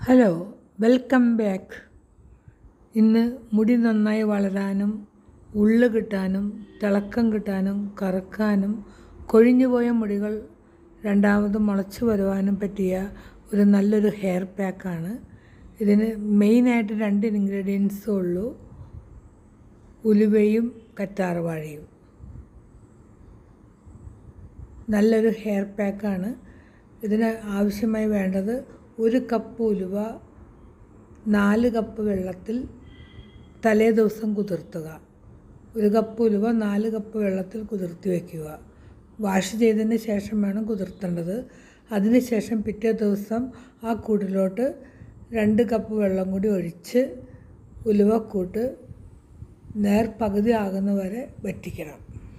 hello welcome back ഇന്ന് മുടി നന്നായി വളരാനും ഉള്ള് കിട്ടാനും തിളക്കം കിട്ടാനും കറുക്കാനും കൊഴിഞ്ഞുപോയ മുടികൾ രണ്ടാമത് മുളച്ചു വരുവാനും പറ്റിയ ഒരു നല്ലൊരു ഹെയർ പാക്കാണ് ഇതിന് മെയിനായിട്ട് രണ്ട് ഇൻഗ്രീഡിയൻസേ ഉള്ളൂ ഉലുവയും കറ്റാർവാഴയും നല്ലൊരു ഹെയർ പാക്കാണ് ഇതിന് ആവശ്യമായി വേണ്ടത് ഒരു കപ്പ് ഉലുവ നാല് കപ്പ് വെള്ളത്തിൽ തലേ ദിവസം കുതിർത്തുക ഒരു കപ്പ് ഉലുവ നാല് കപ്പ് വെള്ളത്തിൽ കുതിർത്തി വയ്ക്കുക വാഷ് ചെയ്തതിന് ശേഷം വേണം കുതിർത്തേണ്ടത് അതിന് ശേഷം പിറ്റേ ദിവസം ആ കൂടിലോട്ട് രണ്ട് കപ്പ് വെള്ളം കൂടി ഒഴിച്ച് ഉലുവക്കൂട്ട് നേർ പകുതി ആകുന്നവരെ വറ്റിക്കണം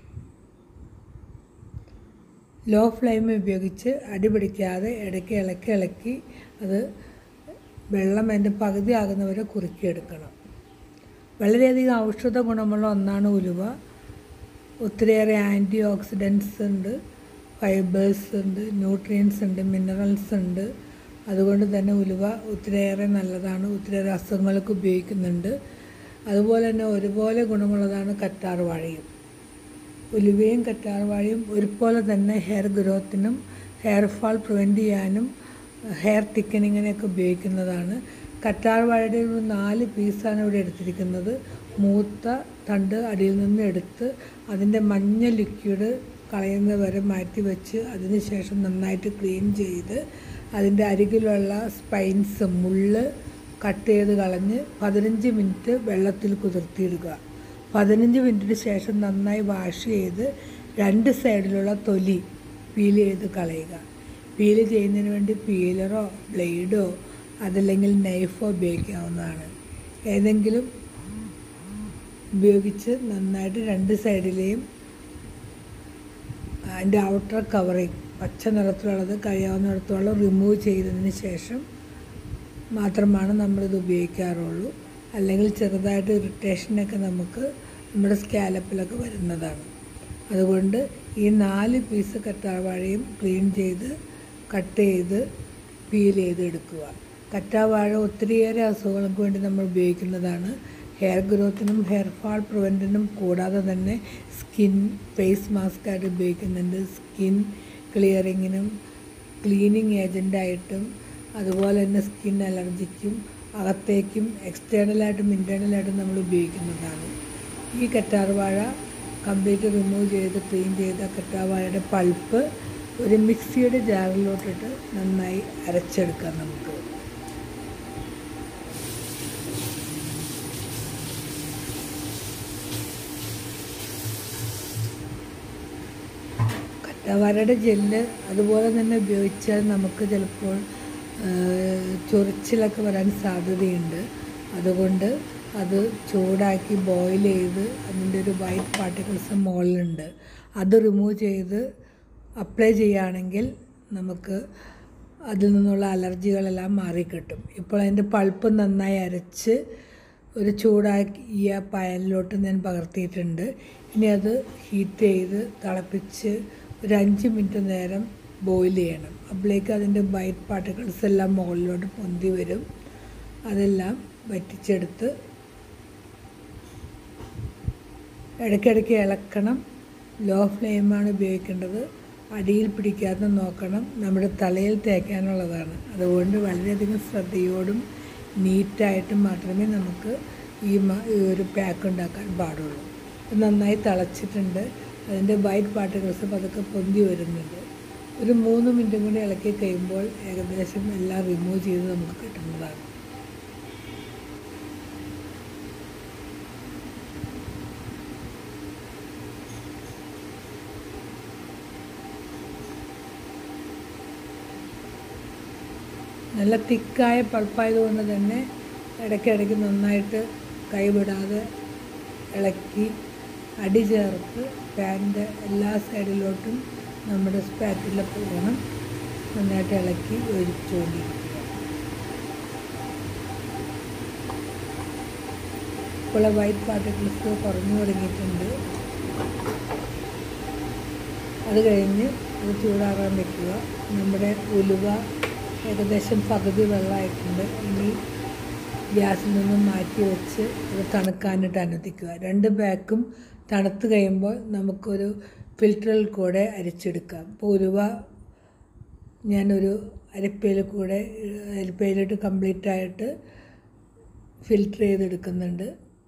ലോ ഫ്ലെയിം ഉപയോഗിച്ച് അടി പിടിക്കാതെ ഇടയ്ക്ക് ഇളക്കി ഇളക്കി അത് വെള്ളം അതിൻ്റെ പകുതി ആകുന്നവരെ കുറുക്കിയെടുക്കണം വളരെയധികം ഔഷധ ഗുണമുള്ള ഒന്നാണ് ഉലുവ ഒത്തിരിയേറെ ആൻറ്റി ഓക്സിഡൻസ് ഉണ്ട് ഫൈബേഴ്സ് ഉണ്ട് ന്യൂട്രിയൻസ് ഉണ്ട് മിനറൽസ് ഉണ്ട് അതുകൊണ്ട് തന്നെ ഉലുവ ഒത്തിരിയേറെ നല്ലതാണ് ഒത്തിരിയേറെ അസുഖങ്ങൾക്ക് ഉപയോഗിക്കുന്നുണ്ട് അതുപോലെ തന്നെ ഒരുപോലെ ഗുണമുള്ളതാണ് കറ്റാർ വാഴയും ഉലുവയും കറ്റാർവാഴയും ഒരുപോലെ തന്നെ ഹെയർ ഗ്രോത്തിനും ഹെയർ ഫാൾ പ്രിവെൻറ്റ് ചെയ്യാനും ഹെയർ തിക്കനിങ്ങിനൊക്കെ ഉപയോഗിക്കുന്നതാണ് കറ്റാർവാഴയുടെ ഒരു നാല് പീസാണ് ഇവിടെ എടുത്തിരിക്കുന്നത് മൂത്ത തണ്ട് അടിയിൽ നിന്ന് എടുത്ത് അതിൻ്റെ മഞ്ഞ ലിക്വിഡ് കളയുന്നത് വരെ മാറ്റി വെച്ച് അതിന് ശേഷം നന്നായിട്ട് ക്ലീൻ ചെയ്ത് അതിൻ്റെ അരികിലുള്ള സ്പൈൻസ് മുള്ള് കട്ട് ചെയ്ത് കളഞ്ഞ് പതിനഞ്ച് മിനിറ്റ് വെള്ളത്തിൽ കുതിർത്തിയിടുക പതിനഞ്ച് മിനിറ്റിന് ശേഷം നന്നായി വാഷ് ചെയ്ത് രണ്ട് സൈഡിലുള്ള തൊലി പീൽ ചെയ്ത് കളയുക പീൽ ചെയ്യുന്നതിന് വേണ്ടി പീലറോ ബ്ലേഡോ അതല്ലെങ്കിൽ നൈഫോ ഉപയോഗിക്കാവുന്നതാണ് ഏതെങ്കിലും ഉപയോഗിച്ച് നന്നായിട്ട് രണ്ട് സൈഡിലെയും അതിൻ്റെ ഔട്ടർ കവറിങ് പച്ച നിറത്തിലുള്ളത് കഴിയാവുന്നിടത്തോളം റിമൂവ് ചെയ്തതിന് ശേഷം മാത്രമാണ് നമ്മളിത് ഉപയോഗിക്കാറുള്ളൂ അല്ലെങ്കിൽ ചെറുതായിട്ട് ഇറിറ്റേഷനൊക്കെ നമുക്ക് നമ്മുടെ സ്കാലപ്പിലൊക്കെ വരുന്നതാണ് അതുകൊണ്ട് ഈ നാല് പീസ് കറ്റാവാഴയും ക്ലീൻ ചെയ്ത് കട്ട് ചെയ്ത് പീൽ ചെയ്ത് എടുക്കുക കറ്റാവാഴ ഒത്തിരിയേറെ അസുഖങ്ങൾക്ക് വേണ്ടി നമ്മൾ ഉപയോഗിക്കുന്നതാണ് ഹെയർ ഗ്രോത്തിനും ഹെയർ ഫാൾ പ്രിവെൻറ്റിനും കൂടാതെ തന്നെ സ്കിൻ ഫേസ് മാസ്കായിട്ട് ഉപയോഗിക്കുന്നുണ്ട് സ്കിൻ ക്ലിയറിങ്ങിനും ക്ലീനിങ് ഏജൻ്റായിട്ടും അതുപോലെ തന്നെ സ്കിൻ അലർജിക്കും അകത്തേക്കും എക്സ്റ്റേണലായിട്ടും ഇൻറ്റേർണലായിട്ടും നമ്മൾ ഉപയോഗിക്കുന്നതാണ് ഈ കറ്റാർവാഴ കംപ്ലീറ്റ് റിമൂവ് ചെയ്ത് ക്ലീൻ ചെയ്ത കറ്റാർവാഴയുടെ പൾപ്പ് ഒരു മിക്സിയുടെ ജാറിലോട്ടിട്ട് നന്നായി അരച്ചെടുക്കാം നമുക്ക് കറ്റാവാഴയുടെ ജെല്ല് അതുപോലെ തന്നെ ഉപയോഗിച്ചാൽ നമുക്ക് ചിലപ്പോൾ ചൊറിച്ചിലൊക്കെ വരാൻ സാധ്യതയുണ്ട് അതുകൊണ്ട് അത് ചൂടാക്കി ബോയിൽ ചെയ്ത് അതിൻ്റെ ഒരു വൈറ്റ് പാർട്ടിക്കിൾസ് മുകളിലുണ്ട് അത് റിമൂവ് ചെയ്ത് അപ്ലൈ ചെയ്യുകയാണെങ്കിൽ നമുക്ക് അതിൽ നിന്നുള്ള അലർജികളെല്ലാം മാറിക്കിട്ടും ഇപ്പോൾ അതിൻ്റെ പൾപ്പ് നന്നായി അരച്ച് ഒരു ചൂടാക്കിയ പാനിലോട്ട് ഞാൻ പകർത്തിയിട്ടുണ്ട് ഇനി അത് ഹീറ്റ് ചെയ്ത് തിളപ്പിച്ച് ഒരു അഞ്ച് മിനിറ്റ് നേരം ബോയിൽ ചെയ്യണം അപ്പോഴേക്ക് അതിൻ്റെ വൈറ്റ് പാർട്ടിക്കിൾസ് എല്ലാം മുകളിലോട്ട് പൊന്തി വരും അതെല്ലാം വറ്റിച്ചെടുത്ത് ഇടയ്ക്കിടയ്ക്ക് ഇളക്കണം ലോ ഫ്ലെയിമാണ് ഉപയോഗിക്കേണ്ടത് അടിയിൽ പിടിക്കാതെ നോക്കണം നമ്മുടെ തലയിൽ തേക്കാനുള്ളതാണ് അതുകൊണ്ട് വളരെയധികം ശ്രദ്ധയോടും നീറ്റായിട്ടും മാത്രമേ നമുക്ക് ഈ ഒരു പാക്ക് ഉണ്ടാക്കാൻ പാടുള്ളൂ നന്നായി തിളച്ചിട്ടുണ്ട് അതിൻ്റെ വൈറ്റ് പാർട്ടിക്കിൾസ് പതുക്കെ പൊന്തി വരുന്നുണ്ട് ഒരു മൂന്ന് മിനിറ്റും കൂടി ഇളക്കി കഴിയുമ്പോൾ ഏകദേശം എല്ലാം റിമൂവ് ചെയ്ത് നമുക്ക് കിട്ടുന്നതാണ് നല്ല തിക്കായ പൾപ്പായതുകൊണ്ട് തന്നെ ഇടയ്ക്കിടയ്ക്ക് നന്നായിട്ട് കൈവിടാതെ ഇളക്കി അടി ചേർത്ത് പാനിൻ്റെ എല്ലാ സൈഡിലോട്ടും നമ്മുടെ സ്പാറ്റിൽ പോകണം നന്നായിട്ട് ഇളക്കി ഒഴിച്ചുകൊണ്ടിരിക്കുക ഇപ്പോൾ വൈറ്റ് പാർട്ടിക്കിൾസ് കുറഞ്ഞു തുടങ്ങിയിട്ടുണ്ട് അത് കഴിഞ്ഞ് അത് ചൂടാറാൻ വെക്കുക നമ്മുടെ ഉലുവ ഏകദേശം പകുതി വെള്ളമായിട്ടുണ്ട് ഇനി ഗ്യാസിൽ നിന്നും മാറ്റി വെച്ച് അത് തണുക്കാനായിട്ട് അനുവദിക്കുക രണ്ട് ബാക്കും തണുത്ത് കഴിയുമ്പോൾ നമുക്കൊരു ഫിൽറ്ററിൽ കൂടെ അരിച്ചെടുക്കാം ഇപ്പോൾ ഉലുവ ഞാനൊരു അരിപ്പയിൽ കൂടെ അരിപ്പയിലിട്ട് കംപ്ലീറ്റ് ആയിട്ട് ഫിൽറ്റർ ചെയ്തെടുക്കുന്നുണ്ട്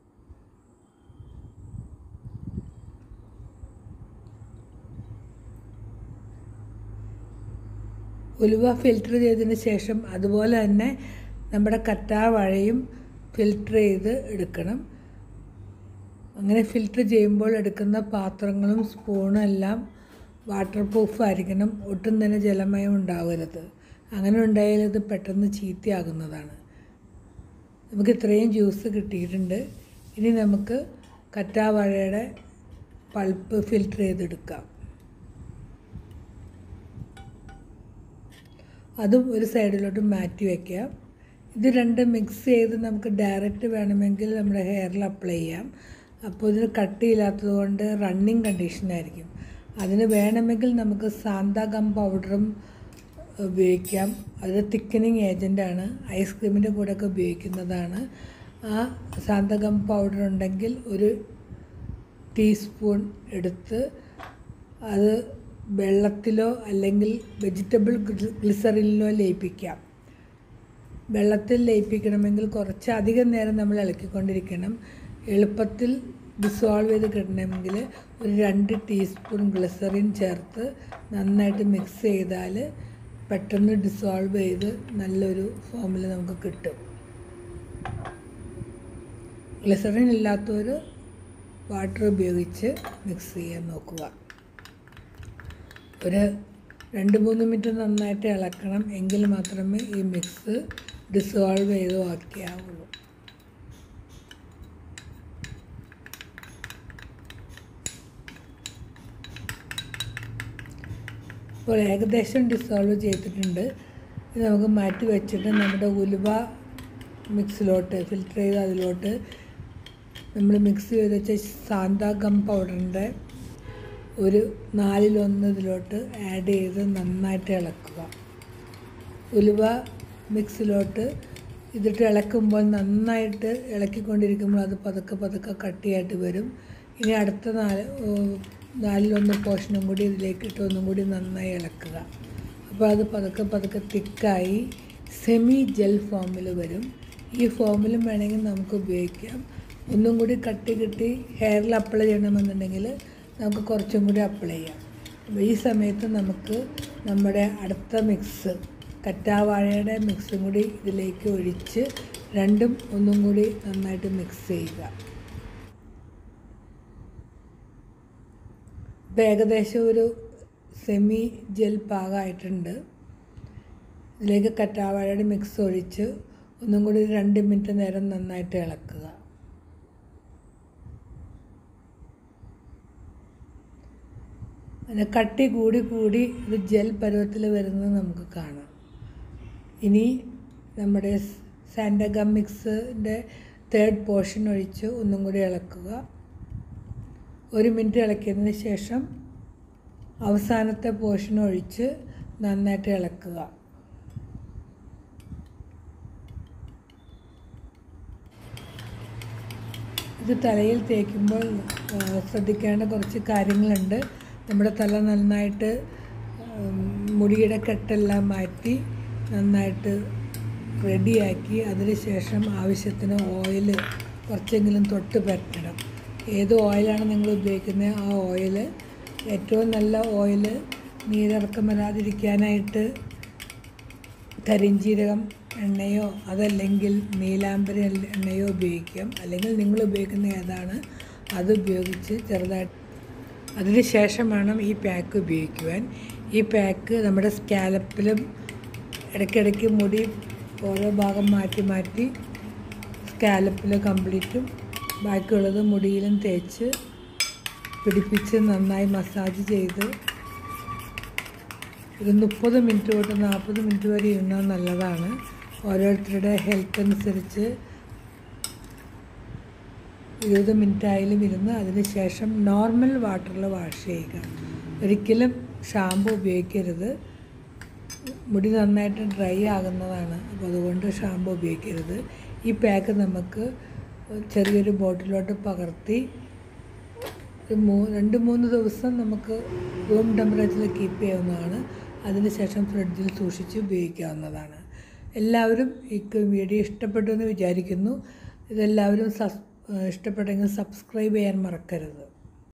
ഉലുവ ഫിൽറ്റർ ചെയ്തതിന് ശേഷം അതുപോലെ തന്നെ നമ്മുടെ കറ്റാവഴയും ഫിൽറ്റർ ചെയ്ത് എടുക്കണം അങ്ങനെ ഫിൽറ്റർ ചെയ്യുമ്പോൾ എടുക്കുന്ന പാത്രങ്ങളും സ്പൂണും എല്ലാം വാട്ടർ പ്രൂഫ് ആയിരിക്കണം ഒട്ടും തന്നെ ജലമയം ഉണ്ടാവരുത് അങ്ങനെ ഉണ്ടായാൽ ഇത് പെട്ടെന്ന് ചീത്തയാകുന്നതാണ് നമുക്ക് ഇത്രയും ജ്യൂസ് കിട്ടിയിട്ടുണ്ട് ഇനി നമുക്ക് കറ്റാവഴയുടെ പൾപ്പ് ഫിൽറ്റർ ചെയ്തെടുക്കാം അതും ഒരു സൈഡിലോട്ട് മാറ്റി വയ്ക്കാം ഇത് രണ്ടും മിക്സ് ചെയ്ത് നമുക്ക് ഡയറക്റ്റ് വേണമെങ്കിൽ നമ്മുടെ ഹെയറിൽ അപ്ലൈ ചെയ്യാം അപ്പോൾ ഇതിന് കട്ടിയില്ലാത്തത് കൊണ്ട് റണ്ണിങ് കണ്ടീഷനായിരിക്കും അതിന് വേണമെങ്കിൽ നമുക്ക് സാന്താഗം പൗഡറും ഉപയോഗിക്കാം അത് തിക്കനിങ് ഏജൻ്റാണ് ഐസ്ക്രീമിൻ്റെ കൂടെയൊക്കെ ഉപയോഗിക്കുന്നതാണ് ആ സാന്തകം പൗഡർ ഉണ്ടെങ്കിൽ ഒരു ടീസ്പൂൺ എടുത്ത് അത് വെള്ളത്തിലോ അല്ലെങ്കിൽ വെജിറ്റബിൾ ഗ്ലിസറിനിലോ ലയിപ്പിക്കാം വെള്ളത്തിൽ ലയിപ്പിക്കണമെങ്കിൽ കുറച്ച് അധികം നേരം നമ്മൾ ഇളക്കിക്കൊണ്ടിരിക്കണം എളുപ്പത്തിൽ ഡിസോൾവ് ചെയ്ത് കിട്ടണമെങ്കിൽ ഒരു രണ്ട് ടീസ്പൂൺ ഗ്ലിസറിൻ ചേർത്ത് നന്നായിട്ട് മിക്സ് ചെയ്താൽ പെട്ടെന്ന് ഡിസോൾവ് ചെയ്ത് നല്ലൊരു ഫോമിൽ നമുക്ക് കിട്ടും ഗ്ലിസറിൻ ഇല്ലാത്തവർ വാട്ടർ ഉപയോഗിച്ച് മിക്സ് ചെയ്യാൻ നോക്കുക ഒരു രണ്ട് മൂന്ന് മിനിറ്റ് നന്നായിട്ട് ഇളക്കണം എങ്കിൽ മാത്രമേ ഈ മിക്സ് ഡിസോൾവ് ചെയ്ത് ബാക്കിയാവുള്ളൂ ഇപ്പോൾ ഏകദേശം ഡിസോൾവ് ചെയ്തിട്ടുണ്ട് ഇത് നമുക്ക് മാറ്റി വെച്ചിട്ട് നമ്മുടെ ഉലുവ മിക്സിലോട്ട് ഫിൽറ്റർ ചെയ്ത് അതിലോട്ട് നമ്മൾ മിക്സ് ചെയ്ത് വെച്ച സാന്താഗം പൗഡറിൻ്റെ ഒരു നാലിലൊന്ന് ഇതിലോട്ട് ആഡ് ചെയ്ത് നന്നായിട്ട് ഇളക്കുക ഉലുവ മിക്സിലോട്ട് ഇതിട്ട് ഇളക്കുമ്പോൾ നന്നായിട്ട് ഇളക്കിക്കൊണ്ടിരിക്കുമ്പോൾ അത് പതുക്കെ പതുക്കെ കട്ടിയായിട്ട് വരും ഇനി അടുത്ത നാല് നാലിലൊന്ന് പോർഷനും കൂടി ഇതിലേക്ക് ഇട്ട് ഒന്നും കൂടി നന്നായി ഇളക്കുക അപ്പോൾ അത് പതുക്കെ പതുക്കെ തിക്കായി സെമി ജെൽ ഫോമിൽ വരും ഈ ഫോമിലും വേണമെങ്കിൽ നമുക്ക് ഉപയോഗിക്കാം ഒന്നും കൂടി കട്ടി കിട്ടി ഹെയറിൽ അപ്ലൈ ചെയ്യണമെന്നുണ്ടെങ്കിൽ നമുക്ക് കുറച്ചും കൂടി അപ്ലൈ ചെയ്യാം അപ്പോൾ ഈ സമയത്ത് നമുക്ക് നമ്മുടെ അടുത്ത മിക്സ് കറ്റാവാഴയുടെ മിക്സും കൂടി ഇതിലേക്ക് ഒഴിച്ച് രണ്ടും ഒന്നും കൂടി നന്നായിട്ട് മിക്സ് ചെയ്യുക ഇപ്പോൾ ഏകദേശം ഒരു സെമി ജെൽ പാകമായിട്ടുണ്ട് ഇതിലേക്ക് കറ്റാവാഴയുടെ മിക്സ് ഒഴിച്ച് ഒന്നും കൂടി രണ്ട് മിനിറ്റ് നേരം നന്നായിട്ട് ഇളക്കുക അങ്ങനെ കട്ടി കൂടി കൂടി ഇത് ജെൽ പരുവത്തിൽ വരുന്നത് നമുക്ക് കാണാം ഇനി നമ്മുടെ സാൻഡഗം മിക്സിൻ്റെ തേർഡ് പോർഷൻ ഒഴിച്ച് ഒന്നും കൂടി ഇളക്കുക ഒരു മിനിറ്റ് ഇളക്കിയതിന് ശേഷം അവസാനത്തെ പോർഷൻ ഒഴിച്ച് നന്നായിട്ട് ഇളക്കുക ഇത് തലയിൽ തേക്കുമ്പോൾ ശ്രദ്ധിക്കേണ്ട കുറച്ച് കാര്യങ്ങളുണ്ട് നമ്മുടെ തല നന്നായിട്ട് മുടിയുടെ കെട്ടെല്ലാം മാറ്റി നന്നായിട്ട് റെഡിയാക്കി അതിന് ശേഷം ആവശ്യത്തിന് ഓയിൽ കുറച്ചെങ്കിലും തൊട്ട് പരട്ടണം ഏത് ഓയിലാണ് നിങ്ങൾ ഉപയോഗിക്കുന്നത് ആ ഓയിൽ ഏറ്റവും നല്ല ഓയിൽ നീരിറക്കം വരാതിരിക്കാനായിട്ട് കരിഞ്ചീരകം എണ്ണയോ അതല്ലെങ്കിൽ നീലാംബരി എണ്ണയോ ഉപയോഗിക്കാം അല്ലെങ്കിൽ നിങ്ങൾ ഉപയോഗിക്കുന്ന ഏതാണ് അത് ഉപയോഗിച്ച് ചെറുതായിട്ട് അതിന് ശേഷം വേണം ഈ പാക്ക് ഉപയോഗിക്കുവാൻ ഈ പാക്ക് നമ്മുടെ സ്കാലപ്പിലും ഇടയ്ക്കിടയ്ക്ക് മുടി ഓരോ ഭാഗം മാറ്റി മാറ്റി സ്കാലപ്പിൽ കംപ്ലീറ്റും ബാക്കിയുള്ളത് മുടിയിലും തേച്ച് പിടിപ്പിച്ച് നന്നായി മസാജ് ചെയ്ത് ഒരു മുപ്പത് മിനിറ്റ് തൊട്ട് നാൽപ്പത് മിനിറ്റ് വരെ ഇരുന്നാൽ നല്ലതാണ് ഓരോരുത്തരുടെ ഹെൽത്ത് അനുസരിച്ച് ഇരുപത് മിനിറ്റ് ആയാലും ഇരുന്ന് അതിന് ശേഷം നോർമൽ വാട്ടറിൽ വാഷ് ചെയ്യുക ഒരിക്കലും ഷാമ്പു ഉപയോഗിക്കരുത് മുടി നന്നായിട്ട് ഡ്രൈ ആകുന്നതാണ് അപ്പോൾ അതുകൊണ്ട് ഷാമ്പു ഉപയോഗിക്കരുത് ഈ പാക്ക് നമുക്ക് ചെറിയൊരു ബോട്ടിലോട്ട് പകർത്തി ഒരു മൂ രണ്ട് മൂന്ന് ദിവസം നമുക്ക് റൂം ടെമ്പറേച്ചറിൽ കീപ്പ് ചെയ്യാവുന്നതാണ് അതിനുശേഷം ഫ്രിഡ്ജിൽ സൂക്ഷിച്ച് ഉപയോഗിക്കാവുന്നതാണ് എല്ലാവരും ഈ വീഡിയോ ഇഷ്ടപ്പെട്ടു എന്ന് വിചാരിക്കുന്നു ഇതെല്ലാവരും സസ് ഇഷ്ടപ്പെട്ടെങ്കിൽ സബ്സ്ക്രൈബ് ചെയ്യാൻ മറക്കരുത്